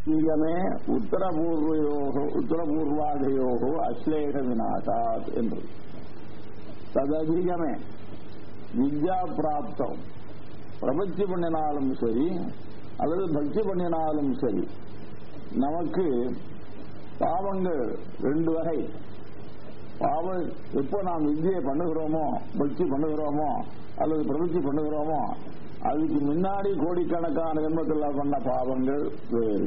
ஈகமே உத்தரபூர்வயோகோ உத்தரபூர்வாதயோகோ அஸ்லேஷ விநாசாத் என்று தததிகமே வித்யா பிராப்தம் பிரபத்தி பண்ணினாலும் சரி அல்லது பக்தி பண்ணினாலும் சரி நமக்கு பாவங்கள் ரெண்டு வகை பாவம் எப்போ நாம் வித்தியை பண்ணுகிறோமோ பக்தி பண்ணுகிறோமோ அல்லது பிரபத்தி பண்ணுகிறோமோ அதுக்கு முன்னாடி கோடிக்கணக்கான ஜென்மத்தில் பண்ண பாவங்கள் வேறு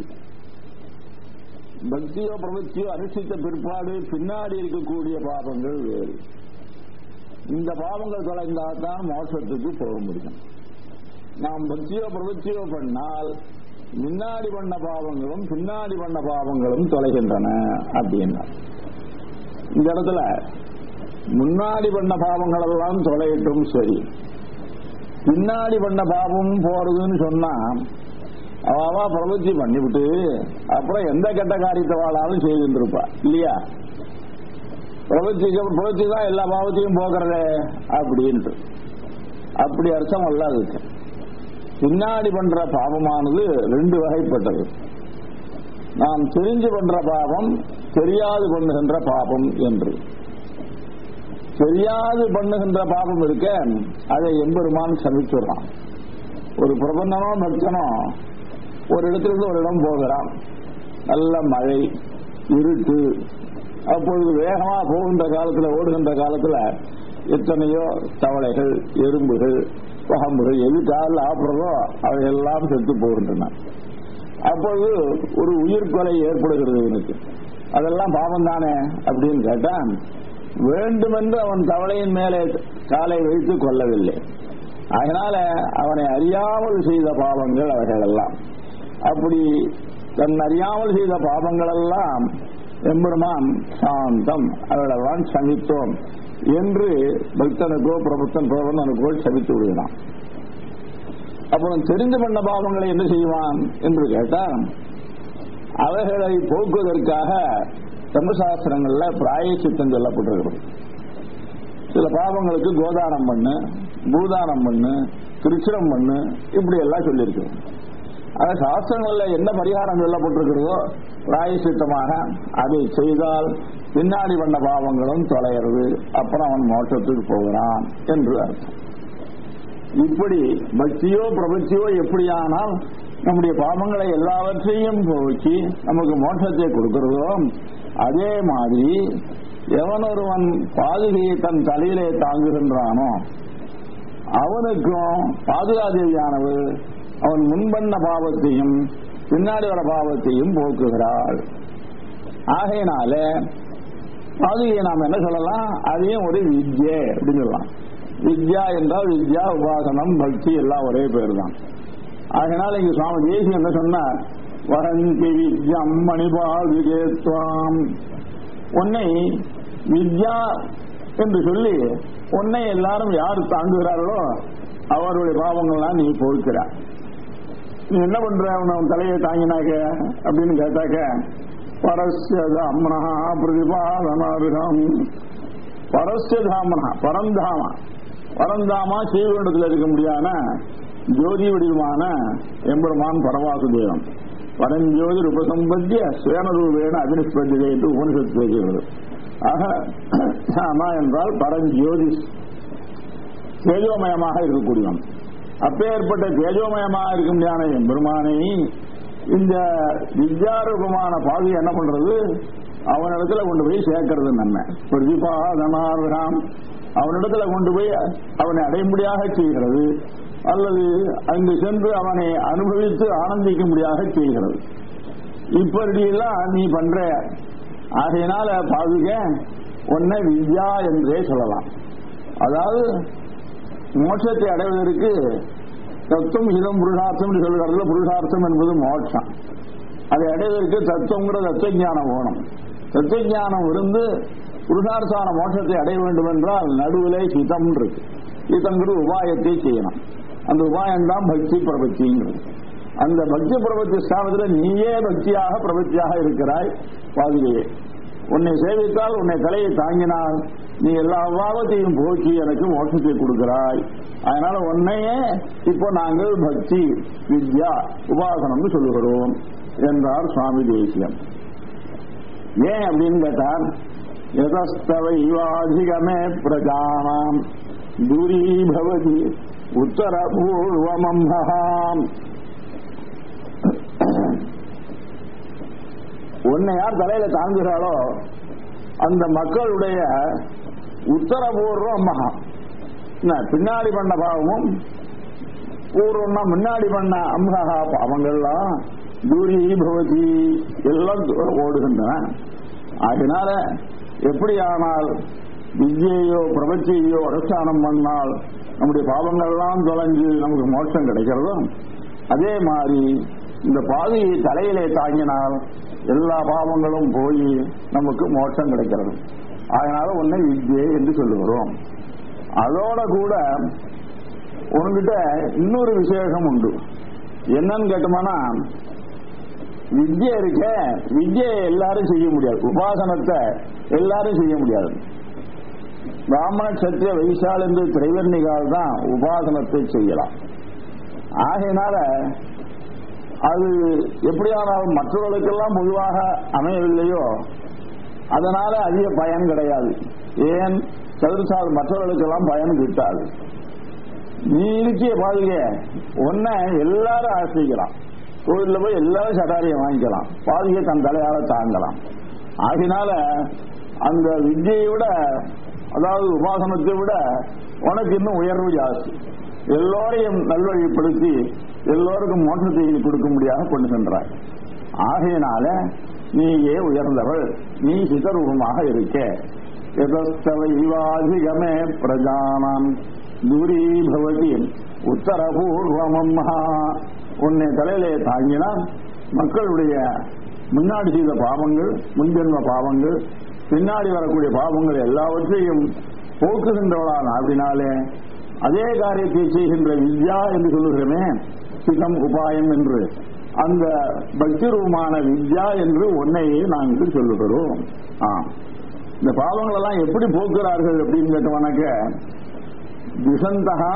பக்தியோ பிரபத்தியோ அனுஷ்டித்த பிற்பாடு பின்னாடி இருக்கக்கூடிய பாவங்கள் வேறு இந்த பாவங்கள் தொலைந்தால்தான் மோட்சத்துக்கு போக முடியும் நாம் பக்தியோ பிரபத்தியோ பண்ணால் முன்னாடி பண்ண பாவங்களும் பின்னாடி பண்ண பாவங்களும் தொலைகின்றன அப்படின்னா இந்த இடத்துல முன்னாடி பண்ண பாவங்கள் எல்லாம் தொலையட்டும் சரி பின்னாடி பண்ண பாவமும் போறதுன்னு சொன்னா அவா பிரபத்தி பண்ணிவிட்டு அப்புறம் எந்த கெட்ட காரியத்தை வாழாலும் செய்துருப்பா இல்லையா பிரபத்திக்கு பிரபத்தி தான் எல்லா பாவத்தையும் போகிறதே அப்படின்ட்டு அப்படி அர்த்தம் அல்ல அதுக்கு பின்னாடி பண்ற பாவமானது ரெண்டு வகைப்பட்டது நாம் தெரிஞ்சு பண்ற பாவம் தெரியாது பண்ணுகின்ற பாவம் என்று தெரியாது பண்ணுகின்ற பாவம் இருக்க அதை எம்பெருமான் சமிச்சுடுறான் ஒரு பிரபந்தனோ பக்தனோ ஒரு இடத்திலிருந்து ஒரு இடம் போகிறான் நல்ல மழை இருட்டு அப்பொழுது வேகமா போகின்ற காலத்துல ஓடுகின்ற காலத்துல எத்தனையோ தவளைகள் எறும்புகள் பகம்புகள் எது காலில் ஆப்புறதோ அவையெல்லாம் செத்து போகின்றன அப்பொழுது ஒரு உயிர்கொலை ஏற்படுகிறது இவனுக்கு அதெல்லாம் பாவம் தானே அப்படின்னு கேட்டான் வேண்டுமென்று அவன் தவளையின் மேலே காலை வைத்து கொள்ளவில்லை அதனால அவனை அறியாமல் செய்த பாவங்கள் அவைகள் எல்லாம் அப்படி தன் அறியாமல் செய்த பாவங்கள் எல்லாம் எம்பெருமான் சாந்தம் அவர்களெல்லாம் சமித்தோம் என்று பக்தனுக்கோ பிரபுத்தன் பிரபந்தனுக்கோ சபித்து விடுகிறான் அப்புறம் தெரிந்து பண்ண பாவங்களை என்ன செய்வான் என்று கேட்டால் அவைகளை போக்குவதற்காக தர்மசாஸ்திரங்கள்ல பிராயச்சித்தம் சொல்லப்பட்டிருக்கிறது சில பாவங்களுக்கு கோதானம் பண்ணு பூதானம் பண்ணு திருச்சிரம் பண்ணு இப்படி எல்லாம் சொல்லியிருக்கு ஆனா சாஸ்திரங்கள்ல என்ன பரிகாரம் சொல்லப்பட்டிருக்கிறதோ பிராயசித்தமாக அதை செய்தால் பின்னாடி பண்ண பாவங்களும் தொலைகிறது அப்புறம் அவன் மோட்சத்துக்கு போகிறான் என்று அர்த்தம் இப்படி பக்தியோ பிரபத்தியோ எப்படியானால் நம்முடைய பாவங்களை எல்லாவற்றையும் போக்கி நமக்கு மோட்சத்தை கொடுக்கிறதோ அதே மாதிரி எவன் ஒருவன் பாதுகையை தன் தலையிலே தாங்குகின்றானோ அவனுக்கும் பாதுகாதேவியானவர் அவன் முன்பண்ண பாவத்தையும் பின்னாடி வர பாவத்தையும் போக்குகிறாள் ஆகையினால பாதுகையை நாம் என்ன சொல்லலாம் அதையும் ஒரு வித்யை அப்படின்னு சொல்லலாம் வித்யா என்றால் வித்யா உபாசனம் பக்தி எல்லாம் ஒரே பேர் தான் ஆகையினால இங்க சுவாமி தேசி என்ன சொன்னார் வரந்தி வித்யம் மணிபாதுகேத்வாம் உன்னை வித்யா என்று சொல்லி உன்னை எல்லாரும் யார் தாங்குகிறார்களோ அவருடைய பாவங்கள்லாம் நீ போக்கிறார் நீ என்ன பண்ற உன் தலையை தாங்கினாக்க அப்படின்னு கேட்டாக்க பரஸ்ய தாமனா பிரதிபாதனாபிகம் பரஸ்ய தாமனா பரந்தாமா பரந்தாமா செய்வண்டத்தில் இருக்க முடியாத ஜோதி வடிவமான எம்பெருமான் பரவாசுதேவம் பரஞ்சோதி உபசம்பத்திய சுயனரூபேன அபினிஷ்பத்தியை என்று உபனிஷத்து பேசுகிறது ஆக ஆமா என்றால் பரஞ்சோதி தேஜோமயமாக இருக்கக்கூடியவன் அப்பேற்பட்ட தேஜோமயமாக இருக்க முடியாத எம்பெருமானை இந்த வித்யாரூபமான பாதி என்ன பண்றது அவனிடத்துல கொண்டு போய் சேர்க்கறது நன்மை பிரதிபாதனார்வராம் அவனிடத்துல கொண்டு போய் அவனை அடையும்படியாக செய்கிறது அல்லது அங்கு சென்று அவனை அனுபவித்து ஆனந்திக்கும்படியாக செய்கிறது இப்படியெல்லாம் நீ பண்ற ஆகையினால பாதுக உன்னை வித்யா என்றே சொல்லலாம் அதாவது மோட்சத்தை அடைவதற்கு தத்துவம் இதம் புருஷார்த்தம் சொல்லுறதுல புருஷார்த்தம் என்பது மோட்சம் அதை அடைவதற்கு தத்துவங்கிற தத்துவஞானம் வேணும் தத்துவஞானம் இருந்து புருஷார்த்தான மோட்சத்தை அடைய வேண்டும் என்றால் நடுவிலே ஹிதம் இருக்கு ஹிதங்கிற உபாயத்தை செய்யணும் அந்த உபாயம் தான் பக்தி பிரபத்திங்கிறது அந்த பக்தி பிரபத்தி ஸ்தானத்தில் நீயே பக்தியாக பிரபத்தியாக இருக்கிறாய் பாதுகையே உன்னை சேவித்தால் உன்னை தலையை தாங்கினால் நீ எல்லா அபாவத்தையும் போக்கி எனக்கு மோட்சத்தை கொடுக்கிறாய் அதனால உன்னையே இப்போ நாங்கள் பக்தி வித்யா உபாசனம்னு சொல்லுகிறோம் என்றார் சுவாமி தேசியம் ஏன் அப்படின்னு கேட்டார் எதஸ்தவைவாதிகமே பிரஜானாம் துரீபவதி உத்தரபூர்வமம்ஹாம் உன்னை யார் தலையில தாங்குகிறாளோ அந்த மக்களுடைய உத்தரபூர்வ மகா என்ன, பின்னாடி பண்ண பாவமும் பூர்வம்னா முன்னாடி பண்ண அம்சகா பாவங்கள்லாம் தூரி பவதி எல்லாம் ஓடுகின்றன அதனால எப்படி ஆனால் வித்யையோ பிரபத்தியையோ அனுஷ்டானம் பண்ணால் நம்முடைய பாவங்கள்லாம் தொலைஞ்சு நமக்கு மோட்சம் கிடைக்கிறதோ அதே மாதிரி இந்த பாதையை தலையிலே தாங்கினால் எல்லா பாவங்களும் போய் நமக்கு மோட்சம் கிடைக்கிறது அதனால உன்னை வித்யை என்று சொல்லுகிறோம் அதோட கூட உன்கிட்ட இன்னொரு விசேஷம் உண்டு என்னன்னு கேட்டோம்னா வித்யை இருக்க வித்யை எல்லாரும் செய்ய முடியாது உபாசனத்தை எல்லாரும் செய்ய முடியாது பிராமண சத்திரிய வைசால் என்று திரைவர்ணிகால் தான் உபாசனத்தை செய்யலாம் ஆகையினால அது எப்படியானாலும் மற்றவர்களுக்கெல்லாம் பொதுவாக அமையவில்லையோ அதனால அதிக பயன் கிடையாது ஏன் சதுரசால் மற்றவர்களுக்கெல்லாம் பயன் கிட்டாது நீ இருக்கிய பாதுகை ஒன்ன எல்லாரும் ஆசிரிக்கலாம் கோயில்ல போய் எல்லாரும் சட்டாரியை வாங்கிக்கலாம் பாதுகை தன் தலையால தாங்கலாம் ஆகினால அந்த வித்தியை விட அதாவது உபாசனத்தை விட உனக்கு இன்னும் உயர்வு ஜாஸ்தி எல்லோரையும் நல்வழிப்படுத்தி எல்லோருக்கும் மோட்சத்தை நீ கொடுக்க முடியாத கொண்டு சென்றாய் ஆகையினால நீயே உயர்ந்தவள் நீ சிதரூபமாக இருக்க எதஸ்தவைவாதிகமே பிரஜானாம் தூரி பவதி உத்தரபூர்வமம்ஹா உன்னை தலையிலே தாங்கினா மக்களுடைய முன்னாடி செய்த பாவங்கள் முன்ஜென்ம பாவங்கள் பின்னாடி வரக்கூடிய பாவங்கள் எல்லாவற்றையும் போக்குகின்றவளான் அப்படினாலே அதே காரியத்தை செய்கின்ற வித்யா என்று சொல்லுகிறோமே சிதம் உபாயம் என்று அந்த பக்தி ரூபமான வித்யா என்று ஒன்னையே நாங்கள் சொல்லுகிறோம் ஆ. இந்த பாவங்கள் எல்லாம் எப்படி போக்குறார்கள் அப்படின்னு கேட்டவனாக்க திசந்தகா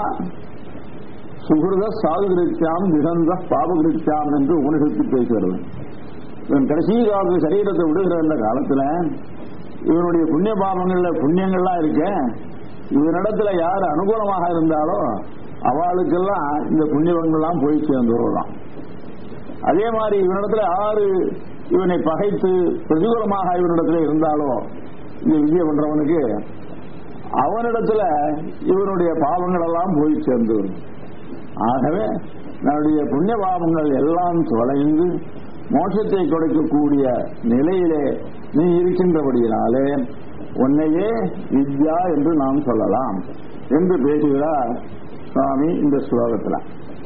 சுகிருத சாதுகிருத்தியாம் திசந்த பாபகிருத்தியாம் என்று உபனிஷத்து பேசுகிறது இவன் கடைசி காலத்து சரீரத்தை விடுகிற இந்த காலத்துல இவனுடைய புண்ணிய பாவங்கள்ல புண்ணியங்கள்லாம் இருக்க இவனிடத்துல யார் அனுகூலமாக இருந்தாலோ அவளுக்கெல்லாம் இந்த புண்ணியவங்கள்லாம் போய் சேர்ந்து வரலாம் அதே மாதிரி இவனிடத்துல யாரு இவனை பகைத்து பிரதிகூலமாக இவனிடத்துல இருந்தாலோ இந்த விஜய பண்றவனுக்கு அவனிடத்துல இவனுடைய பாவங்கள் எல்லாம் போய் சேர்ந்து வரும் ஆகவே நம்முடைய புண்ணிய பாவங்கள் எல்லாம் தொலைந்து மோட்சத்தை கொடுக்கக்கூடிய நிலையிலே நீ இருக்கின்றபடியினாலே உன்னையே வித்யா என்று நாம் சொல்லலாம் என்று பேசுகிறார் சுவாமி இந்த ஸ்லோகத்தில்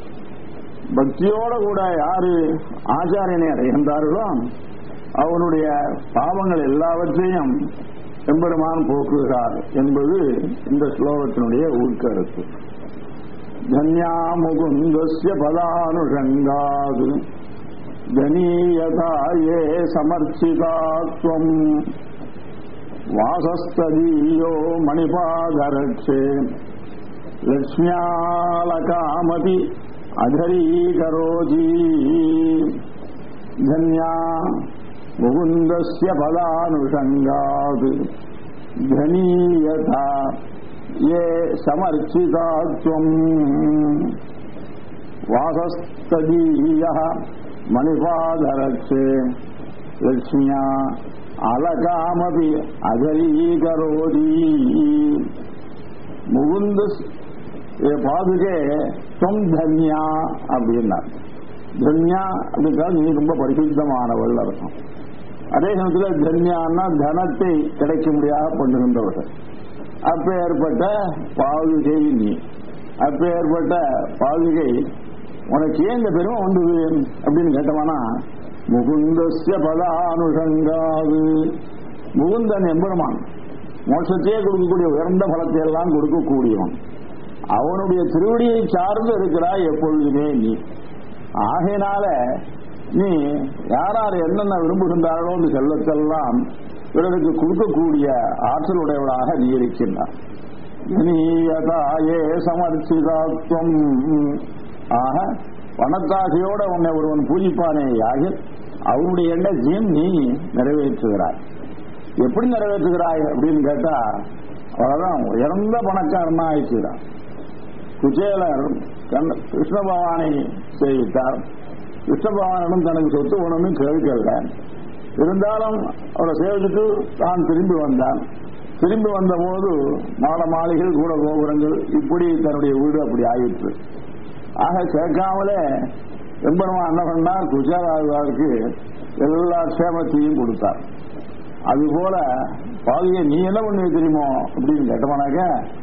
பக்தியோட கூட யாரு ஆச்சாரியனை அடைகின்றார்களோ அவனுடைய பாவங்கள் எல்லாவற்றையும் எம்பெருமான் போக்குகிறார் என்பது இந்த ஸ்லோகத்தினுடைய உட்கருத்து தன்யா முகுந்தஸ்ய பதானுஷங்காது ஜனீயதாயே சமர்ச்சிதாத்வம் வாசஸ்ததீயோ மணிபாதரட்சே லக்ஷ்மியாலகாமபி அதரீகரோதி धन्या मुकुन्दस्य पदानुषङ्गात् धनीयथा ये समर्चिता त्वम् वासस्तदीयः मणिपादरक्षे लक्ष्म्या अलकामपि अजरीकरोति முகுந்த பாதுகே தொம் தன்யா அப்படின்னார் தன்யா அப்படிங்கிறது நீ ரொம்ப பரிசுத்தமானவள் அர்த்தம் அதே சமயத்தில் தன்யான்னா தனத்தை கிடைக்க முடியாத பண்ணுகின்றவர்கள் அப்பேற்பட்ட பாதுகை நீ அப்பேற்பட்ட பாதுகை உனக்கு ஏன் இந்த பெருமை வந்தது அப்படின்னு கேட்டோம்னா முகுந்தஸ்ய பதானுஷங்காது முகுந்தன் எம்பெருமான் மோட்சத்தையே கொடுக்கக்கூடிய உயர்ந்த பலத்தை எல்லாம் கொடுக்கக்கூடியவன் அவனுடைய திருவடியை சார்ந்து இருக்கிறாய் எப்பொழுதுமே நீ ஆகையினால நீ யார் யார் என்னென்ன விரும்புகின்றார்களோ அந்த செல்வத்தெல்லாம் பிறருக்கு கொடுக்கக்கூடிய ஆற்றல் உடையவளாக நீ இருக்கின்றார் நீயதாயே சமர்ச்சிதாத்வம் ஆக பணத்தாசையோட உன்னை ஒருவன் பூஜிப்பானே யாக அவருடைய எண்ணத்தையும் நீ நிறைவேற்றுகிறாய் எப்படி நிறைவேற்றுகிறாய் அப்படின்னு கேட்டா அவ்வளவுதான் உயர்ந்த பணக்காரனா ஆயிடுச்சுதான் குச்சேலர் கண்ண- கிருஷ்ண பகவானை சேவித்தார் கிருஷ்ண பகவானிடம் தனக்கு சொத்து ஒண்ணுன்னு கேட்கல இருந்தாலும் அவரை சேவிச்சுட்டு தான் திரும்பி வந்தான் திரும்பி வந்தபோது மாட மாளிகள் கூட கோபுரங்கள் இப்படி தன்னுடைய வீடு அப்படி ஆயிற்று ஆக கேட்காமலே எம்பெருமான் என்ன பண்ணார் குஜராவாருக்கு எல்லா க்ஷேமத்தையும் கொடுத்தார் அதுபோல பாதிய நீ என்ன பண்ணி தெரியுமோ அப்படின்னு கேட்டவனாக்க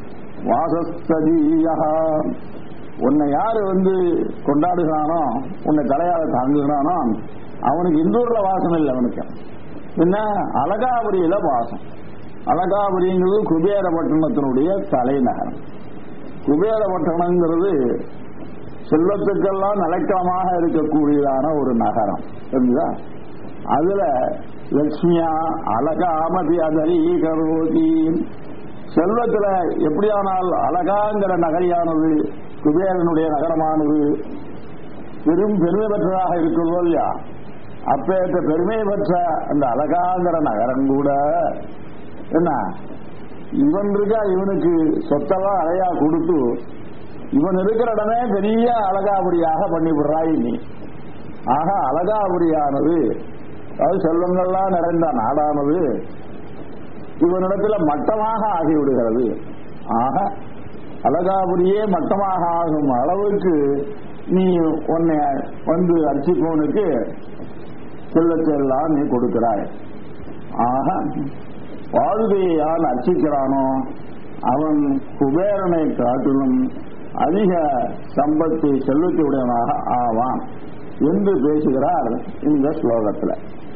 வாசஸ்தீயா உன்னை யாரு வந்து கொண்டாடுகிறானோ உன்னை தலையால தாங்குகிறானோ அவனுக்கு இந்தூர்ல வாசம் இல்லை அவனுக்கு என்ன அலகாபுரியில வாசம் அலகாபுரிங்கிறது குபேரப்பட்டினத்தினுடைய தலைநகரம் குபேரப்பட்டினங்கிறது செல்வத்துக்கெல்லாம் நிலைக்களமாக இருக்கக்கூடியதான ஒரு நகரம் சரிங்களா அதுல லட்சுமியா அழகாமதி அதரி கரோதி செல்வத்துல எப்படியானால் அழகாங்கிற நகரியானது குபேரனுடைய நகரமானது பெரும் பெருமை பெற்றதாக இருக்கிறதோ இல்லையா அப்பேற்ற பெருமை பெற்ற அந்த அழகாங்கிற நகரம் கூட என்ன இவன் இருக்கா இவனுக்கு சொத்தெல்லாம் அழையா கொடுத்து இவன் இருக்கிற இடமே பெரிய அழகாபுரியாக பண்ணிவிடுறாய் நீ ஆக அழகாபுரியானது அதாவது செல்வங்கள்லாம் நிறைந்த நாடானது இவனிடத்துல மட்டமாக ஆகிவிடுகிறது ஆக அழகாபுரியே மட்டமாக ஆகும் அளவுக்கு நீ உன்னை வந்து அர்ச்சிப்பவனுக்கு செல்லத்தை எல்லாம் நீ கொடுக்கிறாய் ஆக வாழ்வையை யார் அர்ச்சிக்கிறானோ அவன் குபேரனை காட்டிலும் அதிக சம்பத்தை செல்வத்தையுடையவனாக ஆவான் என்று பேசுகிறார் இந்த ஸ்லோகத்தில்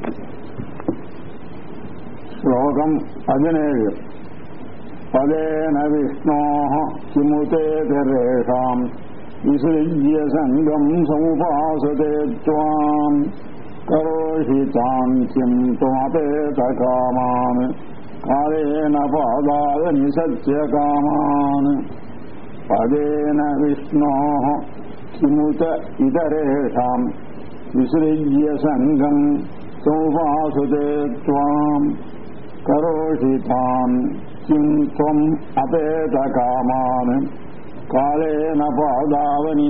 ஸ்லோகம் பதினேழு பதேன விஷ்ணோ கிமுதே திரேஷாம் விசृज्य சங்கம் சமுபாசதே त्वाम् करोषि ताम् किम् त्वमपेत कामान् कालेन पादाय निसत्य कामान् पदेन विष्णोः किमुत इतरेषाम् विसृज्य सङ्गम् समुपासते त्वाम् करोषि ताम् किम् त्वम् अपेत कामान् कालेन पादावनि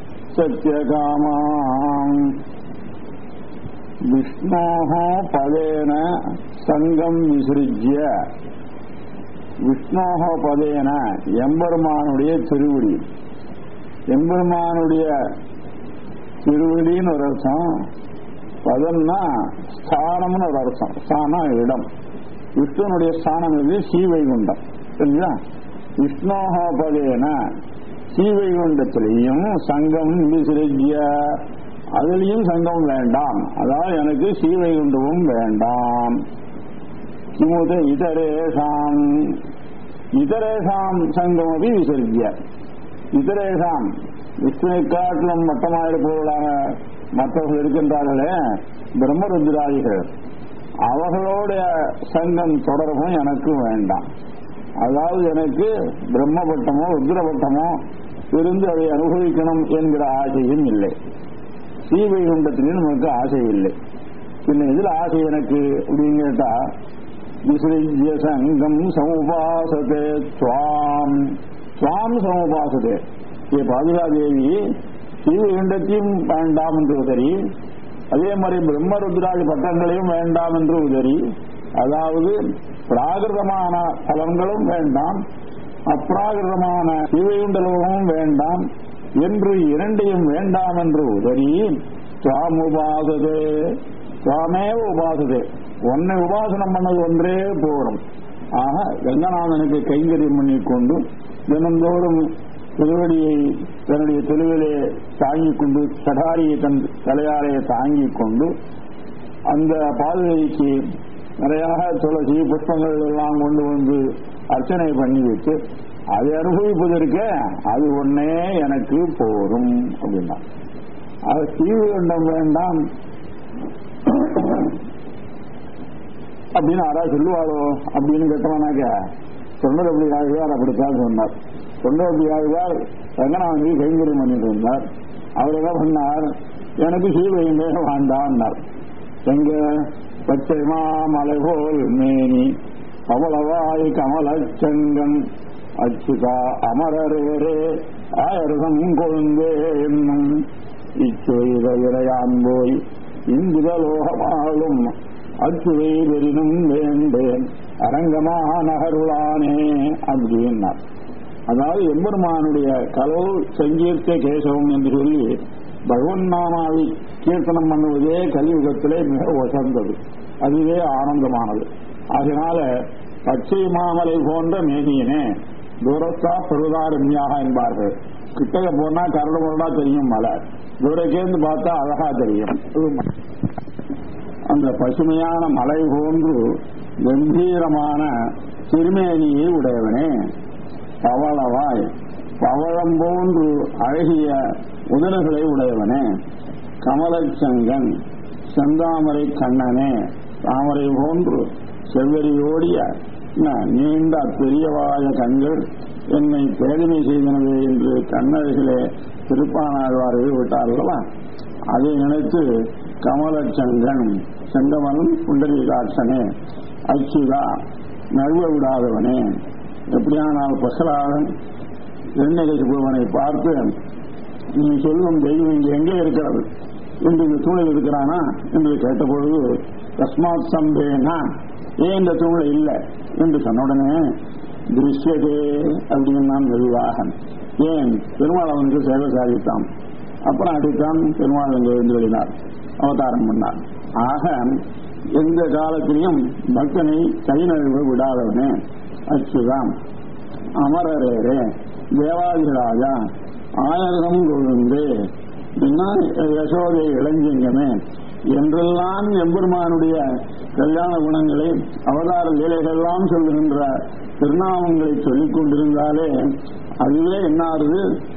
सत्यकामान् विष्णोः पदेन सङ्गम् विसृज्य விஷ்ணோக பதேன எம்பெருமானுடைய திருவடி எம்பெருமானுடைய திருவடின்னு ஒரு அர்த்தம் பதம்னா ஸ்தானம்னு ஒரு அர்த்தம் ஸ்தானம் இடம் விஷ்ணுனுடைய ஸ்தானம் இது ஸ்ரீவைகுண்டம் சரிங்களா விஷ்ணோக பதேன ஸ்ரீவைகுண்டத்திலையும் சங்கம் விசிறிய அதுலேயும் சங்கம் வேண்டாம் அதாவது எனக்கு ஸ்ரீவைகுண்டமும் வேண்டாம் கிமுத இதரேஷாம் இதரேஷாம் சங்கமபி விசர்ஜிய இதரேஷாம் விஷ்ணுவை காட்டிலும் மட்டமாயிருப்பவர்களாக மற்றவர்கள் இருக்கின்றார்களே பிரம்மருத்ராதிகள் அவர்களுடைய சங்கம் தொடர்பும் எனக்கு வேண்டாம் அதாவது எனக்கு பிரம்மபட்டமோ ருத்ரபட்டமோ இருந்து அதை அனுபவிக்கணும் என்கிற ஆசையும் இல்லை ஸ்ரீவைகுண்டத்திலும் நமக்கு ஆசை இல்லை பின்ன இதில் ஆசை எனக்கு அப்படின்னு கேட்டா விசृज्य சங்கம் சமுபாசதே துவாம் துவாம் சமுபாசதே ஏ பாதுகாதேவி ஸ்ரீவைகுண்டத்தையும் வேண்டாம் என்று உதறி அதே மாதிரி பிரம்மருத்ராதி பட்டங்களையும் வேண்டாம் என்று உதறி அதாவது பிராகிருதமான பலன்களும் வேண்டாம் அப்பிராகிருதமான ஸ்ரீவைகுண்டலமும் வேண்டாம் என்று இரண்டையும் வேண்டாம் என்று உதறி துவாம் உபாசதே துவாமேவ உபாசதே உன்னை உபாசனம் பண்ணது ஒன்றே போரும் ஆக கங்கநாதனுக்கு கைங்கரியம் பண்ணிக்கொண்டு தினந்தோறும் திருவடியை தன்னுடைய தொழுவிலே தாங்கிக் கொண்டு சடாரியை தன் தலையாரையை தாங்கிக் கொண்டு அந்த பாதுகைக்கு நிறையாக துளசி புஷ்பங்கள் எல்லாம் கொண்டு வந்து அர்ச்சனை பண்ணி வச்சு அதை அனுபவிப்பதற்கு அது ஒன்னே எனக்கு போரும் அப்படின்னா அது தீவிரம் வேண்டாம் அப்படின்னு யாராவது சொல்லுவாளோ அப்படின்னு கேட்டவனாக்க தொண்டரப்படி ஆழ்வார் அப்படித்தான் சொன்னார் தொண்டரப்படி ஆழ்வார் ரங்கநாதனுக்கு கைங்கரியம் பண்ணிட்டு இருந்தார் அவர் என்ன பண்ணார் எனக்கு சீவையுமே வேண்டாம்னார் எங்க பச்சை மாமலை போல் மேனி அவளவாய் கமலச்செங்கன் அச்சுதா அமரரேரே ஆயிரம் கொழுந்தே என்னும் இச்சுவைத விரையான் போய் இந்துதலோகமாளும் அச்சுவை பெரினும் வேண்டேன் அரங்கமா நகருளானே அப்படின்னார் அதாவது எம்பெருமானுடைய கலோ சங்கீர்த்த கேசவம் என்று சொல்லி பகவன் நாமாவை கீர்த்தனம் பண்ணுவதே கலியுகத்திலே மிக உசந்தது அதுவே ஆனந்தமானது அதனால பச்சை மாமலை போன்ற மேனியனே தூரத்தா பருவதாரண்யாக என்பார்கள் கிட்டக போனா கரடு முரடா தெரியும் மலை தூரக்கேந்து பார்த்தா அழகா தெரியும் அந்த பசுமையான மலை போன்று கம்பீரமான திருமேனியை உடையவனே பவளவாய் பவளம் போன்று அழகிய உதடுகளை உடையவனே கமலச்சங்கன் செந்தாமரை கண்ணனே தாமரை போன்று செவ்வரியோடிய நீண்ட பெரியவாய கண்கள் என்னை பேதமை செய்தனவே என்று கண்ணழகிலே திருப்பானாழ்வார் விட்டார்களா அதை நினைத்து கமலச்சங்கன் செங்கமலன் புண்டரீகாட்சனே அச்சுதா நழுவ விடாதவனே எப்படியானால் பசலாகன் எண்ணெய்க்கு போவனை பார்த்து நீ சொல்லும் தெய்வம் இங்கு எங்கே இருக்கிறது என்று இந்த தூணில் இருக்கிறானா என்று கேட்டபொழுது தஸ்மாத் சம்பேனா ஏன் இந்த தூணில் இல்லை என்று சொன்ன உடனே திருஷ்யதே அப்படின்னு நான் மெதுவாகன் ஏன் பெருமாள் அவனுக்கு சேவை சாதித்தான் அப்புறம் அடித்தான் பெருமாள் அங்கே எழுந்து வெளினார் அவதாரம் பண்ணார் ஆக எந்த காலத்திலையும் பக்தனை கை நழுவ விடாதவனே அச்சுதான் அமரரேரே தேவாதிராஜா ஆயிரம் கொழுந்து யசோதை இளஞ்சிங்கமே என்றெல்லாம் எம்பெருமானுடைய கல்யாண குணங்களை அவதார லீலைகள்லாம் சொல்லுகின்ற திருநாமங்களை சொல்லிக் கொண்டிருந்தாலே அதுவே என்னாருது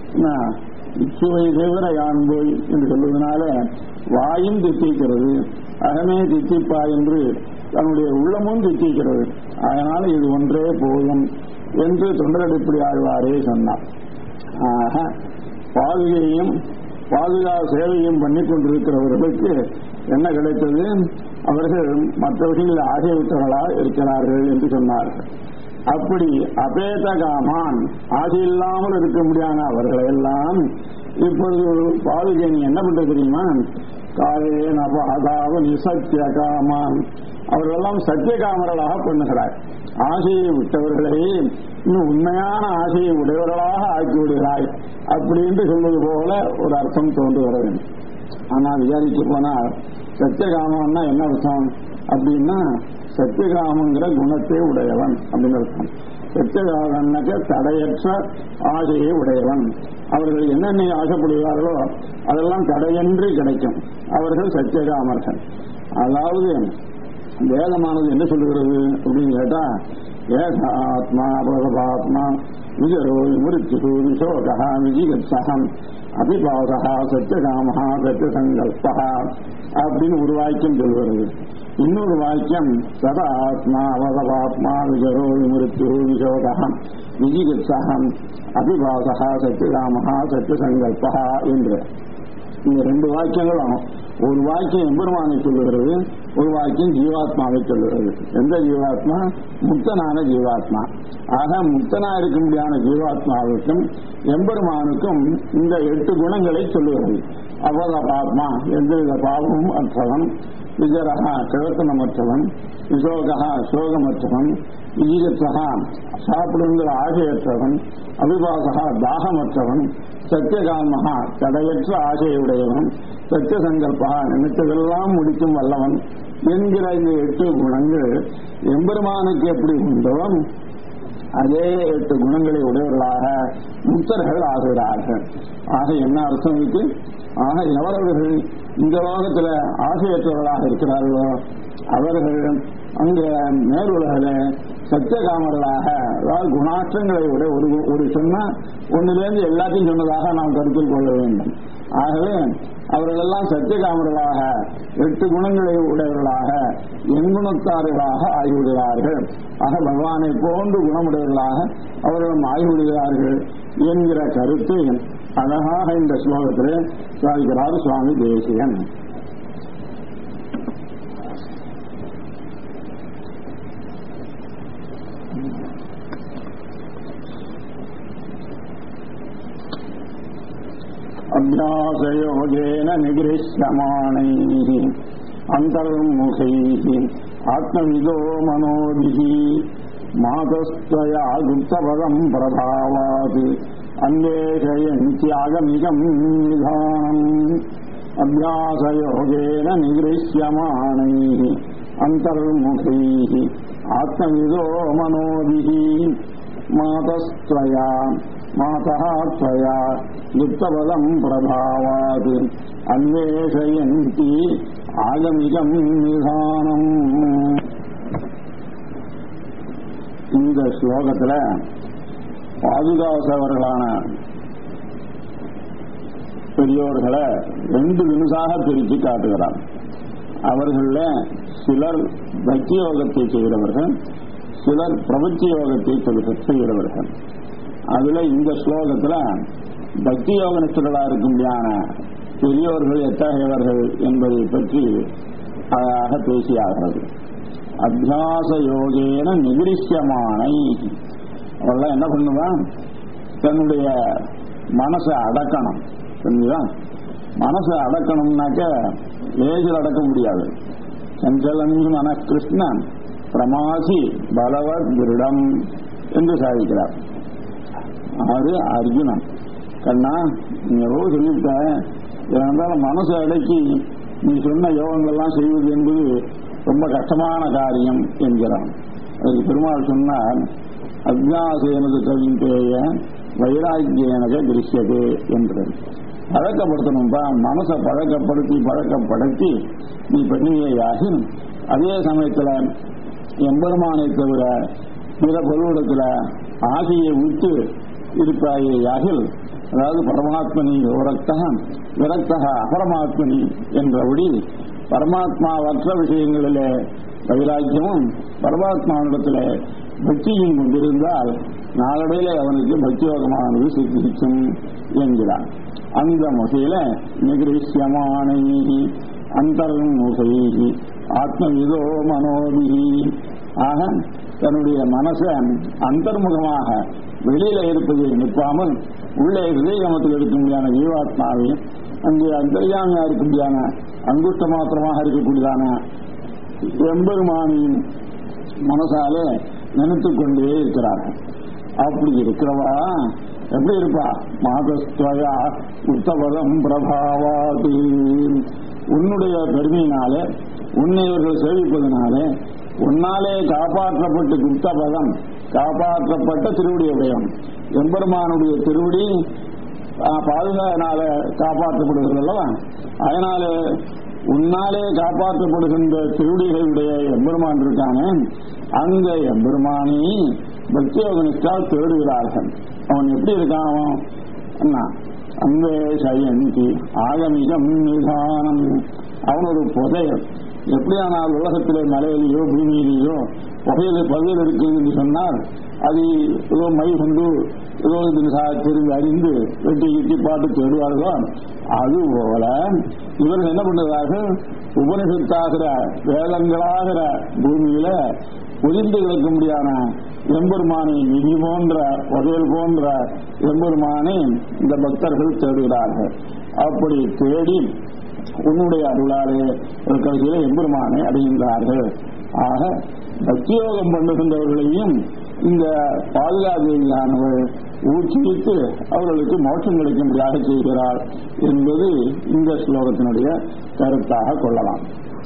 இச்சுவை தவிர யான் போய் என்று சொல்வதனால வாயும் தித்திக்கிறது அகமே தித்திப்பா என்று தன்னுடைய உள்ளமும் தித்திக்கிறது அதனால இது ஒன்றே போதும் என்று தொண்டரடிப்படி ஆழ்வாரே சொன்னார் ஆக பாதுகையும் பாதுகா சேவையும் பண்ணி கொண்டிருக்கிறவர்களுக்கு என்ன கிடைத்தது அவர்கள் மற்றவர்கள் ஆகியவிட்டவர்களா இருக்கிறார்கள் என்று சொன்னார்கள் அப்படி அபேத காமான் ஆசை இல்லாமல் இருக்க முடியாத அவர்களை எல்லாம் இப்பொழுது பாதுகை நீ என்ன பண்றது தெரியுமா காலே நபாதாவு நிசத்திய காமான் அவர்களெல்லாம் சத்திய காமர்களாக பண்ணுகிறார் ஆசையை விட்டவர்களை இன்னும் உண்மையான ஆசையை உடையவர்களாக ஆக்கி விடுகிறாய் அப்படின்னு சொல்வது போல ஒரு அர்த்தம் தோன்றுகிறது ஆனா விசாரிச்சு போனால் சத்தியகாமன்னா என்ன அர்த்தம் அப்படின்னா சத்தியகாமங்கிற குணத்தை உடையவன் அப்படின்னு அர்த்தம் சத்தியகாமன்னாக்க தடையற்ற ஆசையை உடையவன் அவர்கள் என்னென்ன ஆசைப்படுகிறார்களோ அதெல்லாம் தடையின்றி கிடைக்கும் அவர்கள் சத்தியகாமர்கள் அதாவது வேதமானது என்ன சொல்லுகிறது அப்படின்னு கேட்டா ஏகாத்மா பிரதபாத்மா விஜரோ விமுருத்து விசோகா விஜிகத்சகம் அபிபாசகா சத்தியகாமஹா சத்தியசங்கல்பா அப்படின்னு ஒரு வாக்கியம் சொல்கிறது இன்னொரு வாக்கியம் சதா ஆத்மா அவதவாத்மா விஜரோ விமுருத்து விசோகம் விஜிகத்சகம் அபிபாசகா சத்தியகாமஹா சத்தியசங்கல்பா என்று இந்த ரெண்டு வாக்கியங்களும் ஒரு வாக்கியம் எம்பெருமானை சொல்லுகிறது ஒரு வாக்கியம் ஜீவாத்மாவை சொல்லுகிறது எந்த ஜீவாத்மா முக்தனான ஜீவாத்மா ஆக முக்தனா இருக்க முடியாத ஜீவாத்மாவுக்கும் எம்பெருமானுக்கும் இந்த எட்டு குணங்களை சொல்லுகிறது அவத பாத்மா எந்தவித பாவமும் அற்றவன் விஜரகா கிழத்தனமற்றவன் விசோகா சோகமற்றவன் விஜிகத்தகா சாப்பிடுங்கிற ஆசையற்றவன் அபிபாசகா தாகமற்றவன் சத்தியகாமகா தடையற்ற ஆசையுடையவன் சத்திய சங்கல்பா நினைத்ததெல்லாம் முடிக்கும் வல்லவன் என்கிற இந்த எட்டு குணங்கள் எம்பெருமானுக்கு எப்படி உண்டோ அதே எட்டு குணங்களை உடையவர்களாக முக்தர்கள் ஆகிறார்கள் ஆக என்ன அர்த்தம் இருக்கு ஆக எவரவர்கள் இந்த லோகத்துல ஆசையற்றவர்களாக இருக்கிறார்களோ அவர்கள் அங்க மேலுலகில சத்தியகாமர்களாக அதாவது குணாற்றங்களை விட ஒரு ஒரு சொன்னா ஒன்னிலிருந்து எல்லாத்தையும் சொன்னதாக நாம் கருத்தில் கொள்ள வேண்டும் ஆகவே அவர்களெல்லாம் சத்தியகாமர்களாக எட்டு குணங்களை உடையவர்களாக எண்குணத்தார்களாக ஆகிவிடுகிறார்கள் ஆக பகவானை போன்று குணமுடையவர்களாக அவர்களும் ஆகிவிடுகிறார்கள் என்கிற கருத்து அழகாக இந்த ஸ்லோகத்திலே சாதிக்கிறார் சுவாமி தேசியன் अभ्यासयोगेन निगृह्यमाणैः अन्तर्मुखैः आत्मविदो मनोभिः मातस्त्वया गुप्तपदम् प्रभावात् अन्वेषयन्त्यागमिकम् निधानम् अभ्यासयोगेन निगृह्यमाणैः अन्तर्मुखैः आत्मविदो मनोभिः मातस्त्वया मातः त्वया गुप्तपदम् प्रभावात् अन्वेषयन्ति ஆகமிகம் நிதானம் இந்த ஸ்லோகத்துல பாதுகாசவர்களான பெரியோர்களை ரெண்டு வினுசாக பிரித்து காட்டுகிறார் அவர்கள சிலர் பக்தி யோகத்தை செய்கிறவர்கள் சிலர் பிரபத்தி யோகத்தை செய்கிறவர்கள் அதுல இந்த ஸ்லோகத்துல பக்தி யோக நிஷ்டர்களா இருக்கும்படியான பெரியோர்கள் எத்தகையவர்கள் என்பதை பற்றி அழகாக பேசியாகிறது அத்தியாச யோகேன நிகிரிஷ்யமானை அவெல்லாம் என்ன பண்ணுவான் தன்னுடைய மனசை அடக்கணும் புரிஞ்சுதா மனசை அடக்கணும்னாக்க லேசில் அடக்க முடியாது சஞ்சலனி மன கிருஷ்ணன் பிரமாசி பலவத் திருடம் என்று சாதிக்கிறார் அது அர்ஜுனன் கண்ணா நீ எவ்வளவு சொல்லிவிட்ட இருந்தாலும் மனசை அடக்கி நீ சொன்ன யோகங்கள்லாம் செய்வது என்பது ரொம்ப கஷ்டமான காரியம் என்கிறான் அதுக்கு பெருமாள் சொன்னார் அஜாசேனது கவிந்தேய வைராக்கியனக திருஷ்யது என்று பழக்கப்படுத்தணும்பா மனசை பழக்கப்படுத்தி பழக்கப்படுத்தி நீ பண்ணியேயாகி அதே சமயத்துல எம்பெருமானை தவிர பிற பொருளிடத்துல ஆசையை விட்டு இருப்பாயேயாகில் அதாவது பரமாத்மனி விரக்தக விரக்தக அபரமாத்மனி என்றபடி பரமாத்மாவற்ற விஷயங்களிலே வைராக்கியமும் பரமாத்மாவிடத்தில் பக்தியும் கொண்டிருந்தால் நாளடையில அவனுக்கு பக்தியோகமானது சித்திக்கும் என்கிறார் அந்த முகையில நிகிருஷ்யமானை அந்தர்முகை ஆத்மவிதோ மனோபி ஆக தன்னுடைய மனசை அந்தர்முகமாக வெளியில இருப்பதை நிற்பாமல் உள்ளே ஹிருதயமத்தில் இருக்கும்படியான ஜீவாத்மாவையும் அங்கே அந்தர்யாமியா இருக்கும்படியான அங்குஷ்ட மாத்திரமாக இருக்கக்கூடியதான எம்பெருமானியின் மனசாலே நினைத்துக் கொண்டே இருக்கிறார்கள் அப்படி இருக்கிறவா எப்படி இருப்பா மாதஸ்துவயா உத்தபதம் பிரபாவாது உன்னுடைய பெருமையினாலே உன்னை இவர்கள் சேவிப்பதனாலே உன்னாலே காப்பாற்றப்பட்டு குப்தபதம் காப்பாற்றப்பட்ட திருவடி உடையம் எம்பெருமானுடைய திருவடி பாதுகானால காப்பாற்றப்படுகிறது அல்லவா அதனால உன்னாலே காப்பாற்றப்படுகின்ற திருவடிகளுடைய எம்பெருமான் இருக்கானே அந்த எம்பெருமானி பக்தியோகனிஷ்டால் தேடுகிறார்கள் அவன் எப்படி இருக்கான் அவன் என்ன அங்கே சயந்தி ஆகமிகம் நிதானம் அவன் ஒரு புதையல் எப்படியானால் உலகத்திலே மலையிலேயோ பூமியிலேயோ புகையில பகுதியில் இருக்குது என்று சொன்னால் அது ஏதோ மை கொண்டு ஏதோ தெரிந்து அறிந்து வெட்டி கிட்டி பாட்டு தேடுவார்களோ அதுபோல இவர்கள் என்ன பண்ணுறார்கள் உபனிஷத்தாகிற வேதங்களாகிற பூமியில ஒளிந்து கிடக்க முடியாத எம்பெருமானை நிதி போன்ற புதையல் போன்ற எம்பெருமானை இந்த பக்தர்கள் தேடுகிறார்கள் அப்படி தேடி உன்னுடைய அருளாலே ஒரு கடைசியில எம்பெருமானை அடைகின்றார்கள் ஆக பக்தியோகம் பண்ணுகின்றவர்களையும் இந்த பாதுகாதேவியானவர் ஊக்குவித்து அவர்களுக்கு மோட்சம் கிடைக்கும்படியாக செய்கிறார் என்பது இந்த ஸ்லோகத்தினுடைய கருத்தாக கொள்ளலாம்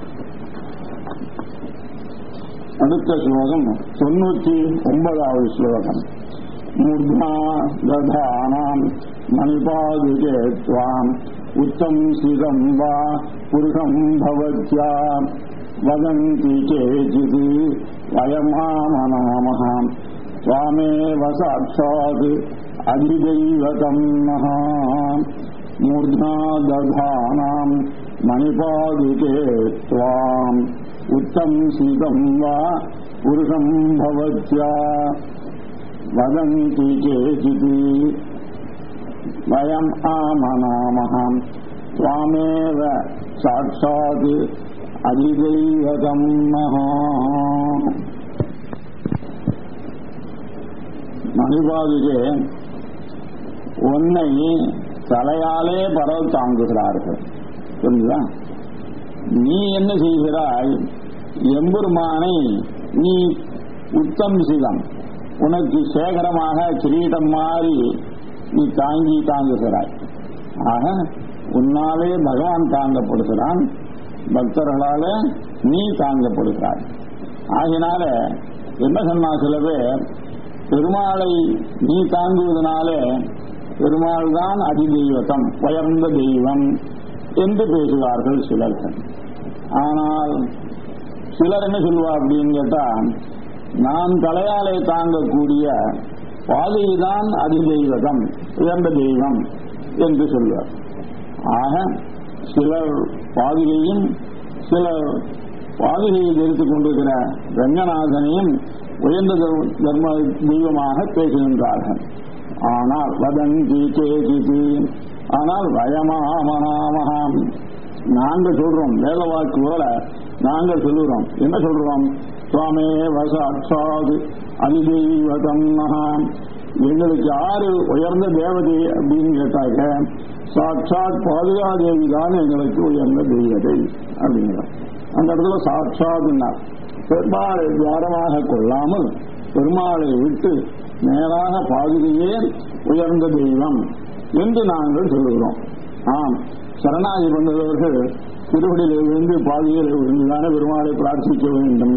அடுத்த ஸ்லோகம் தொண்ணூற்றி ஒன்பதாவது ஸ்லோகம் மூர்மா ததானாம் மணிபாதுகே துவாம் உத்தம் சிதம் வா புருஷம் பவத்யா வதந்தி கேச்சித் வயமாமநாமः त्वामेव साक्षात् अधिदैवतम् महा मूर्ध्ना दधानाम् मणिपादुके त्वाम् उत्तंसितम् वा पुरुषम् भवत्या वदन्ति केचित् वयम् आमनामः त्वामेव साक्षात् அதிதெய்வதம் மகா மணிபாதுகே உன்னை தலையாலே பரவ தாங்குகிறார்கள் புரியுதா நீ என்ன செய்கிறாய் எம்பெருமானை நீ உத்தம் சிதம் உனக்கு சேகரமாக கிரீடம் மாறி நீ தாங்கி தாங்குகிறாய் ஆக உன்னாலே பகவான் தாங்கப்படுகிறான் பக்தர்களால நீ தாங்கப்படுகிறாய் ஆகினால என்ன சொன்னா சில பேர் பெருமாளை நீ தாங்குவதனாலே பெருமாள் தான் அதிதெய்வத்தம் உயர்ந்த தெய்வம் என்று பேசுவார்கள் சிலர்கள் ஆனால் சிலர் என்ன சொல்லுவா அப்படின்னு கேட்டா நான் தலையாலே தாங்கக்கூடிய பாதைதான் அதிதெய்வதம் உயர்ந்த தெய்வம் என்று சொல்வார் ஆக சிலர் பாதுகையும் சிலர் பாதுகையை தரித்துக் கொண்டிருக்கிற ரங்கநாதனையும் உயர்ந்த தர்ம தெய்வமாக பேசுகின்றார்கள் ஆனால் வதந்தி கேஜிதி ஆனால் வயமாமனாமகாம் நாங்கள் சொல்றோம் வேத வாக்கு போல நாங்கள் சொல்லுறோம் என்ன சொல்றோம் சுவாமே வசாட்சாது அதிதெய்வதம் மகாம் எங்களுக்கு யாரு உயர்ந்த தேவதை அப்படின்னு கேட்டாக்க சாட்சாத் பாதுகாதேவி தான் எங்களுக்கு உயர்ந்த தெய்வதை அப்படிங்கிறோம் அந்த இடத்துல சாட்சாத்னார் பெருமாளை தியாரமாக கொள்ளாமல் பெருமாளை விட்டு நேராக பாதுகையே உயர்ந்த தெய்வம் என்று நாங்கள் சொல்லுகிறோம் ஆம் சரணாகி பண்ணவர்கள் திருவடியில் விழுந்து பாதுகையில் விழுந்துதானே பெருமாளை பிரார்த்திக்க வேண்டும்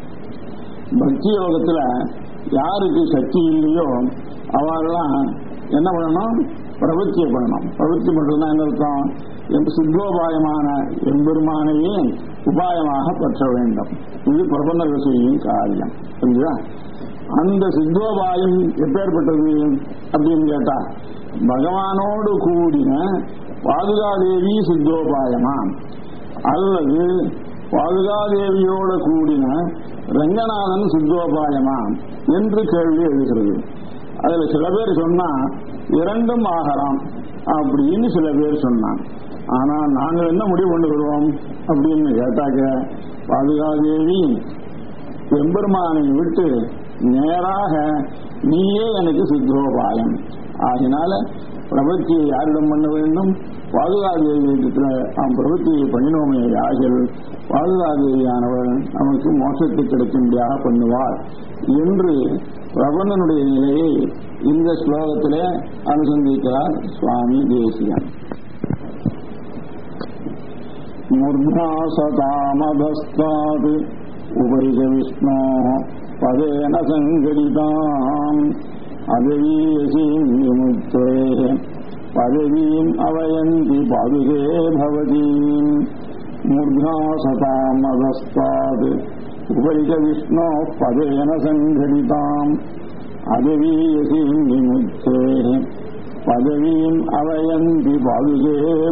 பக்தி யோகத்துல யாருக்கு சக்தி இல்லையோ அவெல்லாம் என்ன பண்ணணும் பிரவத்தியை பண்ணணும் பிரவத்தி பண்றதுனா என்ன அர்த்தம் எம் சித்தோபாயமான எம்பெருமானையே உபாயமாக பற்ற வேண்டும் இது பிரபந்தர்கள் செய்யும் காரியம் புரியுதா அந்த சித்தோபாயம் எப்பேற்பட்டது அப்படின்னு கேட்டா பகவானோடு கூடின பாதுகாதேவி சித்தோபாயமா அல்லது பாதுகாதேவியோட கூடின ரங்கநாதன் சித்தோபாயமா என்று கேள்வி எழுகிறது அதுல சில பேர் சொன்னா இரண்டும் ஆகலாம் அப்படின்னு சில பேர் சொன்னான் ஆனா நாங்க என்ன முடிவு பண்ணுகிறோம் அப்படின்னு கேட்டாக்க பாதுகாதேவி எம்பெருமானை விட்டு நேராக நீயே எனக்கு சித்தோபாயம் ஆகினால பிரபத்தியை யாரிடம் பண்ண வேண்டும் பாதுகாதேவியிடத்துல நாம் பிரபத்தியை பண்ணினோமே ஆகில் பாதுகாதேவியானவர் நமக்கு மோசத்தை கிடைக்கும்படியாக பண்ணுவார் என்று பிரபந்தனுடைய நிலையை இந்த ஸ்லோகத்திலே அனுசந்திக்கிறார் சுவாமி தேசியன் मूर्धा सतामधस्तात् उपरि च विष्णोः पदेन सङ्घटिताम् अदवीयसीम् विमुक्तेः पदवीम् अवयन्ति पादुके भवतीम् मूर्धा सतामधस्तात् उपरि च विष्णोः पदेन सङ्घटिताम् अदवीयसीम् विमुक्तेः பதவியும் அவயந்தி பாதுகே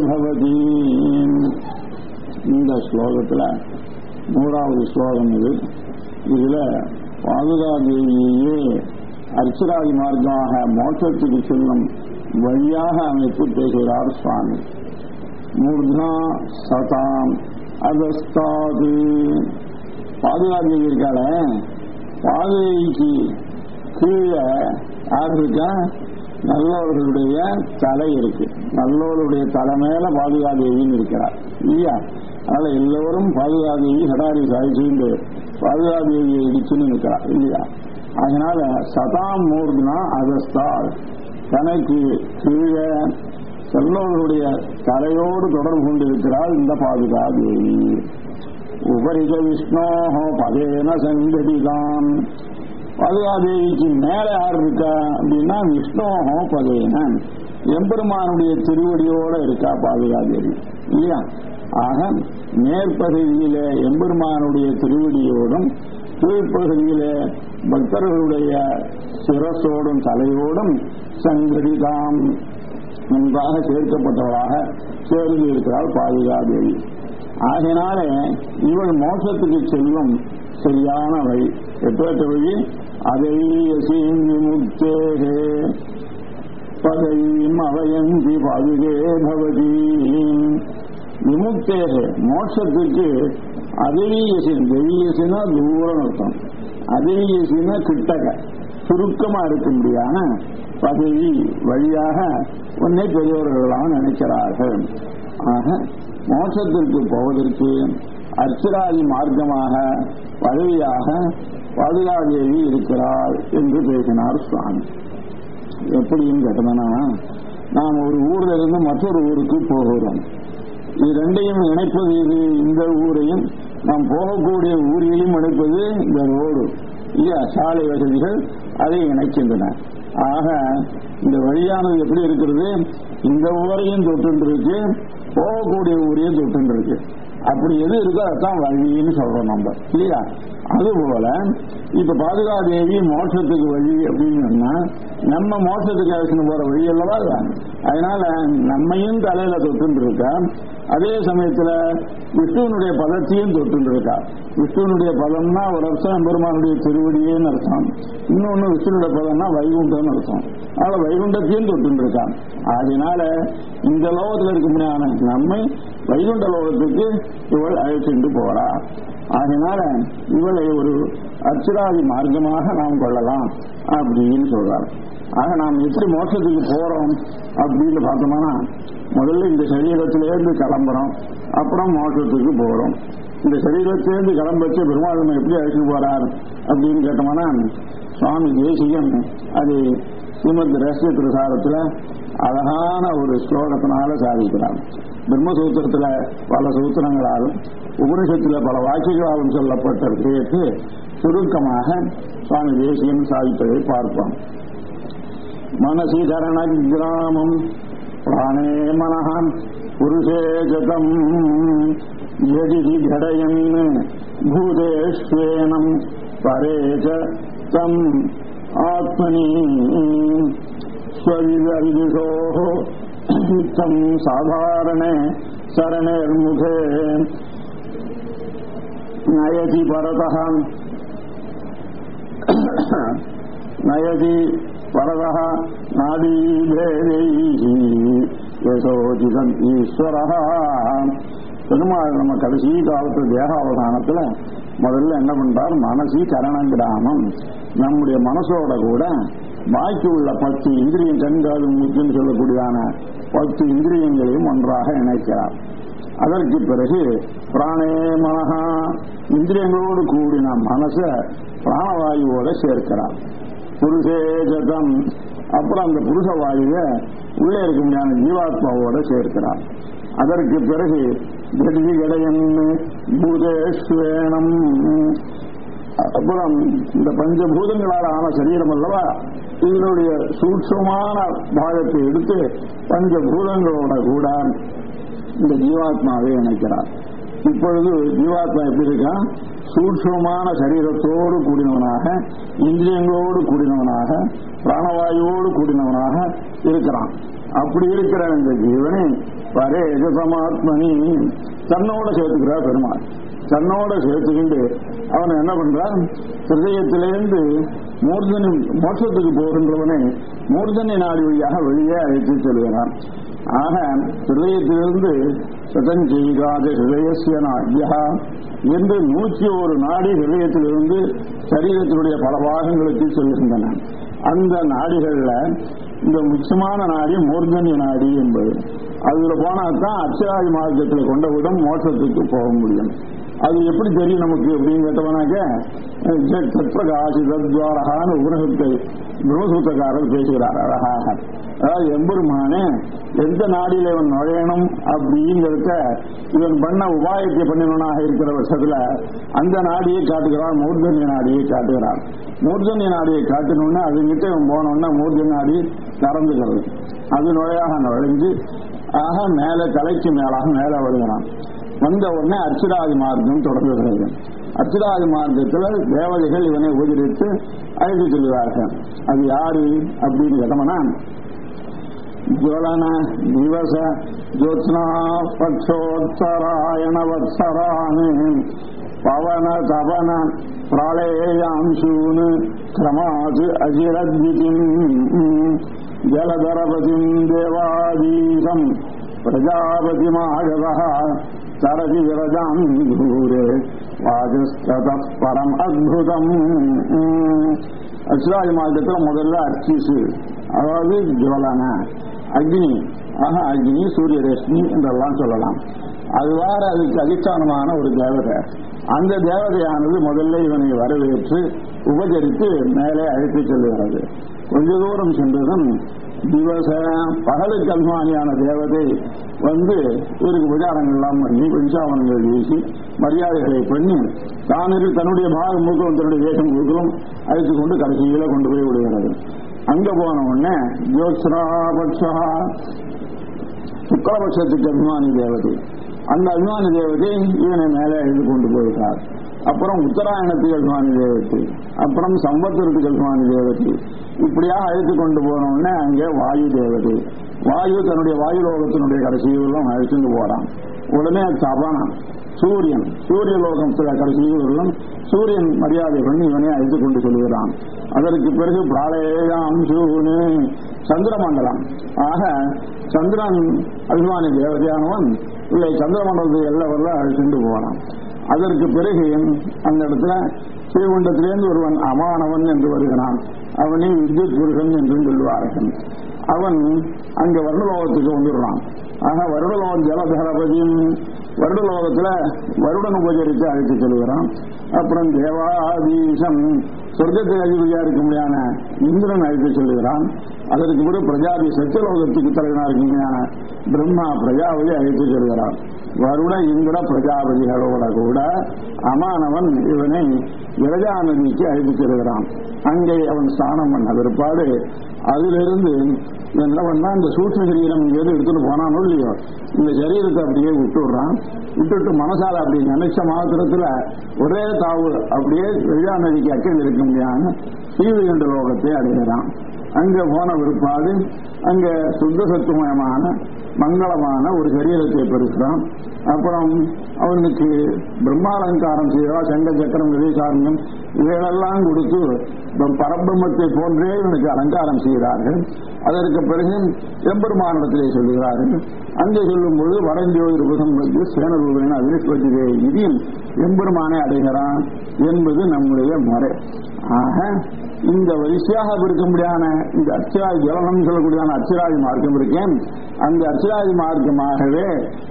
பவதீம் இந்த ஸ்லோகத்தில் நூறாவது ஸ்லோகம் இது இதுல பாதுகாதேவியே அர்ச்சராதி மார்க்கமாக மோட்சத்துக்கு செல்லும் வழியாக அமைத்து பேசுகிறார் சுவாமி மூர்தா சதாம் அதஸ்தாது பாதுகாதேவி இருக்காள பாதுகைக்கு கீழே யார் இருக்கா நல்லவர்களுடைய தலை இருக்கு நல்லவருடைய தலை மேல பாதுகாதேவின்னு இருக்கிறார் இல்லையா அதனால எல்லோரும் பாதுகாதேவி ஹடாரி சாய்ச்சின்னு பாதுகாதேவியை இடிச்சுன்னு இருக்கிறார் இல்லையா அதனால சதாம் மூர்னா அதஸ்தால் தனக்கு கீழே செல்லவர்களுடைய தலையோடு தொடர்பு கொண்டிருக்கிறாள் இந்த பாதுகாதேவி உபரிக விஷ்ணோஹோ பதேன சங்கடிதான் பாதுகாதேவிக்கு மேல யார் இருக்கா அப்படின்னா விஷ்ணோஹோ பதேன எம்பெருமானுடைய திருவடியோட இருக்கா பாதுகாதேவி இல்லையா ஆக மேற்பகுதியில எம்பெருமானுடைய திருவடியோடும் கீழ்ப்பகுதியில பக்தர்களுடைய சிரசோடும் தலையோடும் சங்கடிதாம் நன்றாக சேர்க்கப்பட்டவளாக சேர்ந்து இருக்கிறாள் பாதுகாதேவி ஆகினாலே இவள் மோட்சத்துக்கு செல்லும் சரியான வழி எப்பேற்ற வழி அதை விமுக்தேகே பதவியும் அவயந்தி பாதுகே பவதி விமுக்தேகே மோட்சத்துக்கு அதிவீயசின் தெவியசினா தூரம் அர்த்தம் அதிவீயசினா கிட்டக சுருக்கமா இருக்க முடியான பதவி வழியாக உன்னை பெரியவர்களாம் நினைக்கிறார்கள் ஆக மோட்சத்திற்கு போவதற்கு அர்ச்சராதி மார்க்கமாக பதவியாக பாதுகாதேவி இருக்கிறாள் என்று பேசினார் சுவாமி எப்படின்னு கேட்டோம்னா நாம் ஒரு ஊர்ல இருந்து மற்றொரு ஊருக்கு போகிறோம் இது ரெண்டையும் இணைப்பது இது இந்த ஊரையும் நாம் போகக்கூடிய ஊரையும் இணைப்பது இந்த ரோடு இல்லையா சாலை வசதிகள் அதை இணைக்கின்றன ஆக இந்த வழியானது எப்படி இருக்கிறது இந்த ஊரையும் தொட்டு இருக்கு போகக்கூடிய ஊரையும் தொட்டு இருக்கு அப்படி எது இருக்கோ அதான் வழின்னு சொல்றோம் நம்ம இல்லையா அதுபோல இப்ப பாதுகாதேவி மோட்சத்துக்கு வழி அப்படின்னு சொன்னா நம்ம மோட்சத்துக்கு அழைச்சிட்டு போற வழி அல்லவா அது? அதனால நம்மையும் தலையில தொட்டு இருக்கா அதே சமயத்துல விஷ்ணுவனுடைய பதத்தையும் தொட்டு இருக்கா விஷ்ணுவனுடைய பதம்னா ஒரு அர்த்தம் பெருமானுடைய திருவடியேன்னு அர்த்தம் இன்னொன்னு விஷ்ணுடைய பதம்னா வைகுண்டம்னு அர்த்தம் அதனால வைகுண்டத்தையும் தொட்டு இருக்கா அதனால இந்த லோகத்தில் இருக்க முடியாத நம்மை வைகுண்ட லோகத்துக்கு இவள் அழைச்சிட்டு போறா அதனால இவளை ஒரு அர்ச்சராதி மார்க்கமாக நாம் கொள்ளலாம் அப்படின்னு சொல்றார் ஆக நாம் எப்படி மோட்சத்துக்கு போறோம் அப்படின்னு பார்த்தோம்னா முதல்ல இந்த சரீரத்திலேருந்து கிளம்புறோம் அப்புறம் மோட்சத்துக்கு போறோம் இந்த சரீரத்திலேருந்து கிளம்பச்சு பெருமாள் நம்ம எப்படி அழைச்சிட்டு போறார் அப்படின்னு கேட்டோம்னா சுவாமி தேசிகன் அது ஸ்ரீமத் ரகசிய பிரசாரத்துல அழகான ஒரு ஸ்லோகத்தினால சாதிக்கிறார் பிரம்மசூத்திரத்துல பல சூத்திரங்களாலும் உபனிஷத்துல பல வாக்கியங்களாலும் சொல்லப்பட்ட விஷயத்தை சுருக்கமாக சுவாமி தேசிகன் சாதிப்பதை பார்ப்போம் மனசி கரண கிராமம் பிராணே மனஹான் புருஷே ஜதம் யதி கடயன் பூதேஷ்வேனம் பரே ச தம் ஆத்மனி ஸ்வவிதிஷோः நித்தம் சாதாரணே சரணேர்முகே நயதி பரதः நயதி பரதः நாடீபேதைः யசோஜிதம் ஈஸ்வரः பெருமாள் நம்ம கடைசி காலத்து தேகாவதானத்துல முதல்ல என்ன பண்றார் மனசி கரணம் கிராமம் நம்முடைய மனசோட கூட பாக்கி உள்ள பத்து இந்திரியம் கண்காது மூச்சுன்னு சொல்லக்கூடியதான பத்து இந்திரியங்களையும் ஒன்றாக இணைக்கிறார் அதற்கு பிறகு பிராணே மனஹா இந்திரியங்களோடு கூடின மனச பிராணவாயுவோட சேர்க்கிறார் புருஷே ஜதம் அப்புறம் அந்த புருஷ வாயுவை உள்ளே இருக்க முடியாத ஜீவாத்மாவோட சேர்க்கிறார் அதற்கு பிறகு கதி கடையன் பூதேஸ்வேனம் அப்புறம் இந்த பஞ்சபூதங்களால் ஆன சரீரம் அல்லவா இதனுடைய சூட்சமான பாகத்தை எடுத்து பஞ்சபூதங்களோட கூட இந்த ஜீவாத்மாவை இணைக்கிறார் இப்பொழுது ஜீவாத்மா எப்படி இருக்கா சூட்சமான சரீரத்தோடு கூடினவனாக இந்திரியங்களோடு கூடினவனாக பிராணவாயுவோடு கூடினவனாக இருக்கிறான் அப்படி இருக்கிற இந்த ஜீவனை பரே எஜசமாத்மனி தன்னோட சேர்த்துக்கிறார் பெருமாள் தன்னோட சேர்த்துக்கிண்டு அவன் என்ன பண்றான் ஹிருதயத்திலேருந்து மூர்தனி மோட்சத்துக்கு போகின்றவனை மூர்தனி நாடி வழியாக வெளியே அழைத்து செல்கிறான் ஆக ஹிருதயத்திலிருந்து சதஞ்செய்காத ஹிருதயசிய நாடியா என்று நூற்றி ஒரு நாடி ஹிருதயத்திலிருந்து சரீரத்தினுடைய பல பாகங்களுக்கு செல்கின்றன அந்த நாடிகள்ல இந்த முக்கியமான நாடி மூர்தன்ய நாடி என்பது அதுல போனாதான் அச்சராதி மார்க்கத்தில் கொண்ட விடம் மோட்சத்துக்கு போக முடியும் அது எப்படி தெரியும் நமக்கு அப்படின்னு கேட்டவனாக்க சத்பிரகாசித்வாரகான்னு உபனிஷத்தை பிரம்மசூத்திரக்காரர் பேசுகிறார் அழகாக அதாவது எம்பெருமானே எந்த நாடியில் இவன் நுழையணும் அப்படிங்கிறத இவன் பண்ண உபாயத்தை பண்ணினவனாக இருக்கிற வருஷத்துல அந்த நாடியை காட்டுகிறான் மூர்தன்ய நாடியை காட்டுகிறான் மூர்தன்ய நாடியை காட்டினோடனே அதுங்கிட்ட இவன் போனோடனே மூர்தன்ய நாடி திறந்துகிறது அது நுழையாக நுழைஞ்சு ஆக மேலே தலைக்கு மேலாக மேலே வருகிறான் வந்த உடனே அர்ச்சிராதி மார்க்கம் தொடங்குகிறது அர்ச்சிராதி மார்க்கத்தில் தேவதைகள் இவனை உபகரித்து அழைத்து செல்கிறார்கள் அது யாரு அப்படின்னு கேட்டோம்னா ಜ್ವಲನ ದಿವಸ ಜ್ಯೋತ್ಸ್ನಾ ಪಕ್ಷೋತ್ತರಾಯಣ ವತ್ಸರಾನ್ ಪವನ ತಪನ ಪ್ರಳಯಾಂಶೂನ್ ಕ್ರಮಾತ್ ಅಜಿರದ್ವಿತಿಂ ಜಲಧರಪತಿಂ ದೇವಾದೀಶಂ ಪ್ರಜಾಪತಿಮಾಗತಃ ತರತಿ ವಿರಜಾಂ ದೂರೆ வாஜஸ்தத பரம் அத்புதம் அச்சுராஜ மார்க்கத்தில் முதல்ல அர்ச்சிசு அதாவது ஜுவலான அக்னி ஆக அக்னி சூரிய ரஷ்மி என்றெல்லாம் சொல்லலாம் அதுவார அதுக்கு அதிஷ்டானமான ஒரு தேவதை அந்த தேவதையானது முதல்ல இவனை வரவேற்று உபசரித்து மேலே அழைத்து செல்லுகிறது கொஞ்ச தூரம் சென்றதும் திவச பகலுக்கு அபிமானியான தேவதை வந்து இவருக்கு உபச்சாரங்கள்லாம் பண்ணி பஞ்சாவனங்கள் வீசி மரியாதைகளை பண்ணி தான் இரு தன்னுடைய பாகம் முழுக்களும் தன்னுடைய வேஷம் முழுக்களும் அழைத்து கொண்டு கடைசியில கொண்டு போய் விடுகிறது அங்க போன உடனே ஜோத்ஸ்ராபட்சா சுக்கரபட்சத்துக்கு அபிமானி தேவதை அந்த அபிமானி தேவதை இவனை மேலே எழுதி கொண்டு போயிட்டார் அப்புறம் உத்தராயணத்துக்கு அபிமானி தேவதை அப்புறம் சம்பத்திரத்துக்கு அபிமானி தேவதை இப்படியாக அழைத்து கொண்டு போன உடனே அங்கே வாயு தேவதை வாயு தன்னுடைய வாயு லோகத்தினுடைய கடைசியிலும் அழைச்சிட்டு போறான் உடனே தபனம் சூரியன் சூரிய லோகத்துல கடைசியிலும் சூரியன் மரியாதை பண்ணி இவனை அழைத்து கொண்டு செல்கிறான் அதற்கு பிறகு பிராளேயாம் சூனு சந்திரமண்டலம் ஆக சந்திரன் அபிமானி தேவதையானவன் இல்லை சந்திரமண்டலத்தை எல்லாம் அழைச்சிட்டு போனான் அதற்கு பிறகு அந்த இடத்துல ஸ்ரீகுண்டத்திலேருந்து ஒருவன் அமானவன் என்று வருகிறான் அவனை வித்யுத் புருஷன் என்றும் சொல்லுவார்கள் அவன் அங்க வருடலோகத்துக்கு வந்துடுறான் ஆக வருடலோகம் ஜலதரபதியும் வருடலோகத்துல வருடன் உபச்சரித்து அழைத்து செல்கிறான் அப்புறம் தேவாதீசம் சொர்க்கத்தில் அதிபதியா இருக்க முடியான இந்திரன் அழைத்து செல்கிறான் அதற்கு பிறகு பிரஜாதி சத்தியலோகத்துக்கு தலைவனா இருக்க முடியான பிரம்மா பிரஜாபதி அழைத்து செல்கிறான் வருட இந்திர பிரஜாபதிகளோட கூட அமானவன் இவனை விரஜா நதிக்கு அழைத்து செல்கிறான் அங்கே அவன் ஸ்நானம் பண்ண பிற்பாடு அதிலிருந்து என்ன பண்ணா இந்த சூட்ச சரீரம் எது எடுத்துட்டு போனானோ இல்லையோ இந்த சரீரத்தை அப்படியே விட்டுடுறான் விட்டுட்டு மனசால அப்படி நினைச்ச மாத்திரத்துல ஒரே தாவு அப்படியே விரஜா நதிக்கு அக்கறை இருக்க முடியாம சீவிகண்ட லோகத்தை அடைகிறான் அங்க போன பிற்பாடு அங்க சுத்த சத்துவமயமான மங்களமான ஒரு சரீரத்தை பெருக்கிறான் அப்புறம் அவனுக்கு பிரம்மாலங்காரம் செய்தா சங்க சக்கரம் விவேசாரண்யம் இவைகளெல்லாம் கொடுத்து பரபிரம்மத்தை போன்றே இவனுக்கு அலங்காரம் செய்கிறார்கள் அதற்கு பிறகு எம்பெருமானிடத்திலே சொல்லுகிறார்கள் அங்கே சொல்லும் பொழுது வடஞ்சோதி உபசம் வந்து சேனரூபேன அவினிஸ்வதிலே இதில் எம்பெருமானை அடைகிறான் என்பது நம்முடைய முறை ஆக இந்த வரிசையாக இருக்க முடியாத இந்த அர்ச்சராஜ் ஜலனம் சொல்லக்கூடியதான அர்ச்சராஜ் மார்க்கம் இருக்கேன் அந்த அர்ச்சராஜ் மார்க்கமாகவே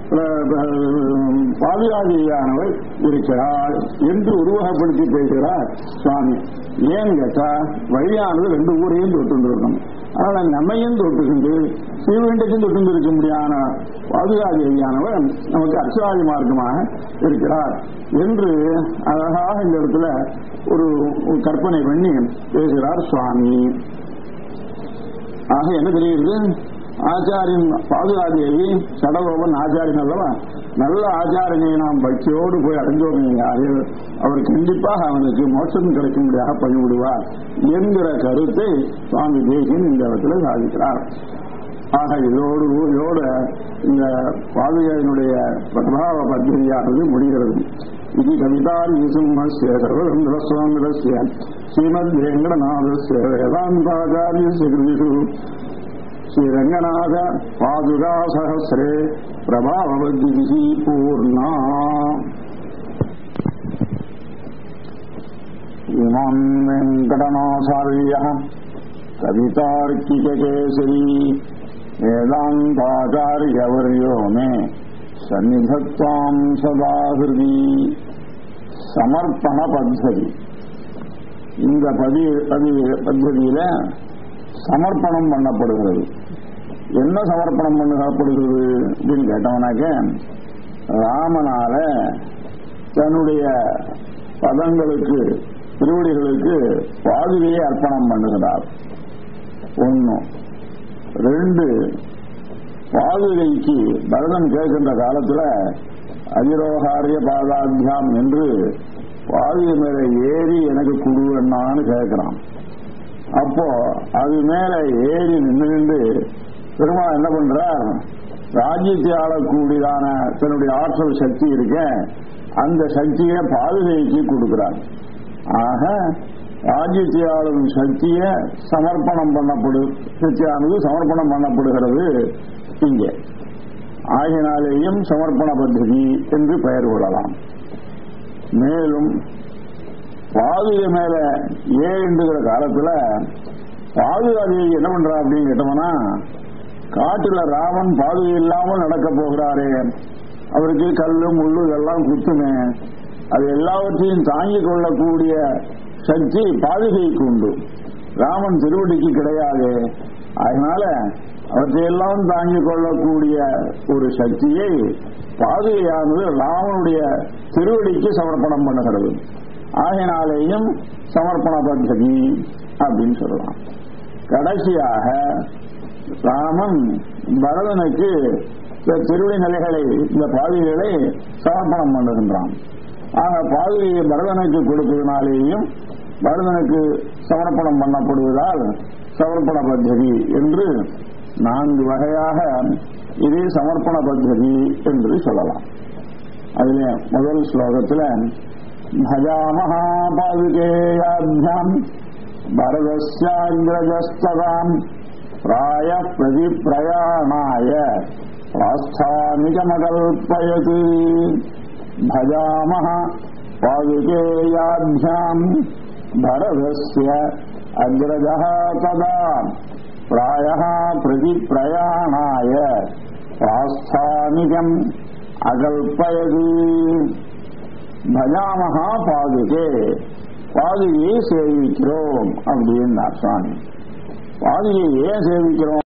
பாதுகாதியானவர் இருக்கிறார் என்று உருவகப்படுத்தி பேசுகிறார் சுவாமி ஏன்னு கேட்டா வழியானது ரெண்டு ஊரையும் தொட்டு இருக்கணும் அதனால நம்மையும் தொட்டுக்கிண்டு ஸ்ரீவைண்டத்தையும் தொட்டு இருக்க முடியாத பாதுகாதியானவர் நமக்கு அர்ச்சராஜ் மார்க்கமாக இருக்கிறார் என்று அழகாக இந்த இடத்துல ஒரு கற்பனை பண்ணி பேசுகிறார் சுவாமி ஆக என்ன தெரியுது ஆச்சாரியன் பாதுகாதியை சடகோபன் ஆச்சாரியன் அல்லவா நல்ல ஆச்சாரனை நாம் பக்தியோடு போய் அடைஞ்சோம் யாரு அவர் கண்டிப்பாக அவனுக்கு மோட்சம் கிடைக்கும்படியாக பண்ணிவிடுவார் என்கிற கருத்தை சுவாமி தேசியன் இந்த இடத்துல சாதிக்கிறார் ஆக இதோடு இதோட இந்த பாதுகையினுடைய பிரபாவ பத்திரிகையானது முடிகிறது இது கவிதாரி சிம்மஸ்ய சர்வதந்திரஸ்வாமிரஸ்ய ஸ்ரீமத் வேங்கடநாதஸ்ய வேதாந்தாச்சாரியஸ்ய கிருதிஷு ஸ்ரீரங்கநாத பாதுகா சகசிரே பிரபாவபத்திகி பூர்ணா இமாம் வெங்கடநாசாரிய கவிதார்க்கிகேசரி வேதாந்தாச்சாரியவர்யோ மே சந்நிதத்வாம் சதாகிருதி சமர்ப்பண பத்ததி இந்த பதி பதி பத்ததியில சமர்ப்பணம் பண்ணப்படுகிறது என்ன சமர்ப்பணம் பண்ணப்படுகிறது அப்படின்னு கேட்டவனாக்க ராமனால தன்னுடைய பதங்களுக்கு திருவடிகளுக்கு பாதுகையை அர்ப்பணம் பண்ணுகிறார் ஒன்னு ரெண்டு பாதுகைக்கு பரதன் கேட்கின்ற காலத்துல அதிரோகாரிய பாதாத்தியாம் என்று பாதுகை மேல ஏறி எனக்கு குடுவண்ணான்னு கேட்கிறான் அப்போ அது மேல ஏறி நின்று பெருமாள் என்ன பண்றார் ராஜ்யத்தை ஆளக்கூடியதான தன்னுடைய ஆற்றல் சக்தி இருக்க அந்த சக்தியை பாதுகைக்கு கொடுக்கிறார் ஆக ராஜ்யத்தை ஆளும் சக்தியை சமர்ப்பணம் பண்ணப்படு சக்தியானது சமர்ப்பணம் பண்ணப்படுகிறது இங்கே ஆகினாலேயும் சமர்ப்பண பദ്ധதி என்று பெயர் கொள்ளலாம் மேலும் பாதுகை மேல ஏழுங்கிற காலத்துல பாதுகாதியை என்ன பண்றா அப்படின்னு கேட்டோம்னா காட்டுல ராமன் பாதுகை இல்லாமல் நடக்க போகிறாரே அவருக்கு கல்லு முள்ளு இதெல்லாம் குத்துமே அது எல்லாவற்றையும் தாங்கிக் கொள்ளக்கூடிய சக்தி பாதுகைக்கு உண்டு ராமன் திருவடிக்கு கிடையாது அதனால அவற்றையெல்லாம் தாங்கிக் கொள்ளக்கூடிய ஒரு சக்தியை பாதுகையானது ராமனுடைய திருவடிக்கு சமர்ப்பணம் பண்ணுகிறது ஆகினாலேயும் சமர்ப்பண பద్ధதி அப்படின்னு சொல்லலாம் கடைசியாக ராமன் பரதனுக்கு இந்த திருவடி நிலைகளை இந்த பாதுகைகளை சமர்ப்பணம் பண்ணுகின்றான் ஆக பாதுகையை பரதனுக்கு கொடுப்பதனாலேயும் பரதனுக்கு சமர்ப்பணம் பண்ணப்படுவதால் சமர்ப்பண பద్ధதி என்று நான்கு வகையாக இது சமர்ப்பண பద్ధதி என்று சொல்லலாம் அதில் முதல் ஸ்லோகத்தில் பஜாமஹா பாதுகேயாபியாம் பரதஸ்யாகிரஜஸ்ததாம் பிராய பிரதிப்பிரயாணாய பிராஸ்தானிகமகல்பயதி भजामः पादुकेयाभ्याम् भरतस्य अग्रजः तदा प्रायः प्रतिप्रयाणाय प्रास्थानिकम् अकल्पयति பஜாமகா பாதுகே பாதுகையை சேவிக்கிறோம் அப்படின்னார் சுவாமி பாதுகையை ஏன் சேவிக்கிறோம்